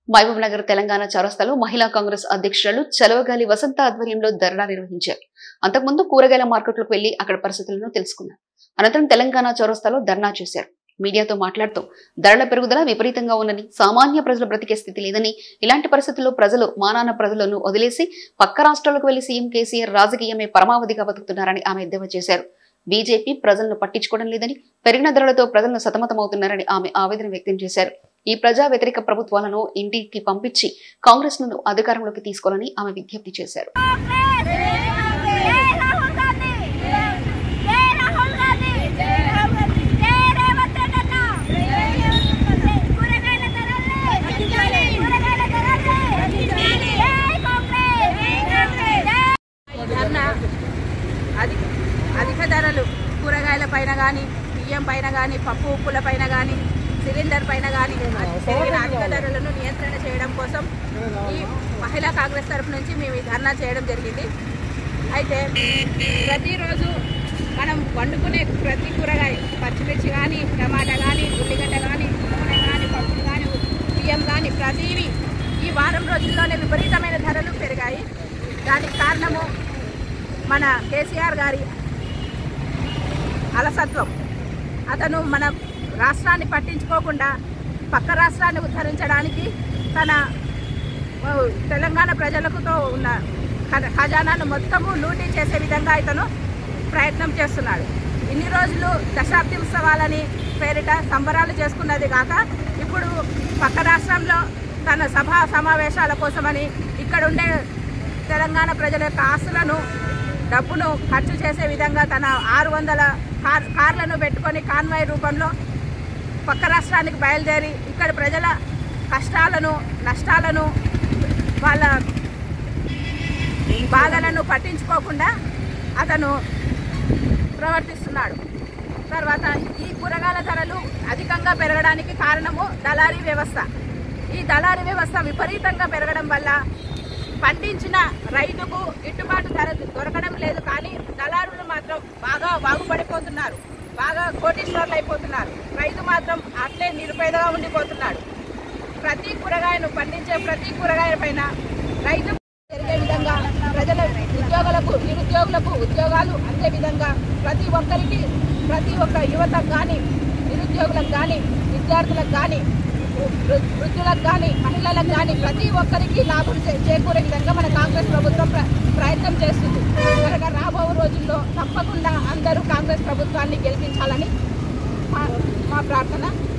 మహబూబ్ నగర్ తెలంగాణ చౌరస్తాలో మహిళా కాంగ్రెస్ అధ్యక్షురాలు చలవగాలి వసంత ఆధ్వర్యంలో ధర్నా నిర్వహించారు అంతకుముందు కూరగాయల మార్కెట్లకు వెళ్లి అక్కడ పరిస్థితులను తెలుసుకున్నారు అనంతరం తెలంగాణ చౌరస్తాలో ధర్నా చేశారు మీడియాతో మాట్లాడుతూ ధరల పెరుగుదల విపరీతంగా ఉందని సామాన్య ప్రజలు బ్రతికే స్థితి లేదని ఇలాంటి పరిస్థితుల్లో ప్రజలు మానాన ప్రజలను వదిలేసి పక్క రాష్ట్రాలకు వెళ్లి సీఎం కేసీఆర్ రాజకీయమే పరమావధిగా బతుకుతున్నారని ఆమె ఎద్దేవా చేశారు బీజేపీ ప్రజలను పట్టించుకోవడం లేదని పెరిగిన ధరలతో ప్రజలను సతమతమవుతున్నారని ఆమె ఆవేదన వ్యక్తం చేశారు ఈ ప్రజా వ్యతిరేక ప్రభుత్వాలను ఇంటికి పంపించి కాంగ్రెస్ ను అధికారంలోకి తీసుకోవాలని ఆమె విజ్ఞప్తి చేశారు జై రాహుల్ గాంధీ జై రాహుల్ గాంధీ జై రేవంత్ రెడ్డి అన్న కూరగాయల ధరల్ని తగ్గించాలి కూరగాయల ధరల్ని తగ్గించాలి జై కాంగ్రెస్ జై కాంగ్రెస్ ధర్నా అధిక అధిక ధరలు కూరగాయల పైన కానీ బియ్యం పైన కానీ పప్పు ఉప్పుల పైన కానీ సిలిండర్ పైన కానీ పెరిగిన అధిక ధరలను నియంత్రణ చేయడం కోసం ఈ మహిళా కాంగ్రెస్ తరఫు నుంచి మేము ఈ ధర్నా చేయడం జరిగింది అయితే ప్రతిరోజు మనం వండుకునే ప్రతి కూరగాయ పచ్చిమిర్చి కానీ టమాటా కానీ ఉల్లిగడ్డ కానీ నూనె కానీ పప్పులు కానీ బియ్యం కానీ ప్రతివి ఈ వారం రోజుల్లోనే విపరీతమైన ధరలు పెరిగాయి దానికి కారణము మన కేసీఆర్ గారి అలసత్వం అతను మన రాష్ట్రాన్ని పట్టించుకోకుండా పక్క రాష్ట్రాన్ని ఉద్ధరించడానికి తన ఆ, తెలంగాణ ప్రజలకుతో ఉన్న ఖజ- ఖజానాను మొత్తము లూటీ చేసే విధంగా ఇతను ప్రయత్నం చేస్తున్నాడు ఇన్ని రోజులు దశాబ్ది ఉత్సవాలని పేరిట సంబరాలు చేసుకున్నది కాక ఇప్పుడు పక్క రాష్ట్రంలో తన సభా సమావేశాల కోసమని ఇక్కడ ఉండే తెలంగాణ ప్రజల యొక్క ఆస్తులను డబ్బును ఖర్చు చేసే విధంగా తన ఆరు వందల కార్ కార్లను పెట్టుకొని కాన్వాయ్ రూపంలో పక్క రాష్ట్రానికి బయలుదేరి ఇక్కడ ప్రజల కష్టాలను నష్టాలను వాళ్ళ బాధలను పట్టించుకోకుండా అతను ప్రవర్తిస్తున్నాడు తర్వాత ఈ కూరగాయల ధరలు అధికంగా పెరగడానికి కారణము దళారీ వ్యవస్థ ఈ దళారీ వ్యవస్థ విపరీతంగా పెరగడం వల్ల పండించిన రైతుకు గిట్టుబాటు ధర దొరకడం లేదు కానీ దళారులు మాత్రం బాగా బాగుపడిపోతున్నారు బాగా కోటీశ్వర్లు అయిపోతున్నారు రైతు మాత్రం అట్లే నిరుపేదగా ఉండిపోతున్నాడు ప్రతి కూరగాయను పండించే ప్రతి కూరగాయ పైన రైతు జరిగే విధంగా ప్రజల ఉద్యోగులకు నిరుద్యోగులకు ఉద్యోగాలు అందే విధంగా ప్రతి ఒక్కరికి ప్రతి ఒక్క యువతకు కానీ నిరుద్యోగులకు కానీ విద్యార్థులకు కానీ వృ- వృద్ధులకు కానీ మహిళలకు కానీ ప్రతి ఒక్కరికి లాభం చే- చేకూరే విధంగా మన కాంగ్రెస్ ప్రభుత్వం ప్ర- ప్రయత్నం చేస్తుంది కనుక రాబో రోజుల్లో తప్పకుండా అందరూ కాంగ్రెస్ ప్రభుత్వాన్ని గెలిపించాలని మా మా ప్రార్థన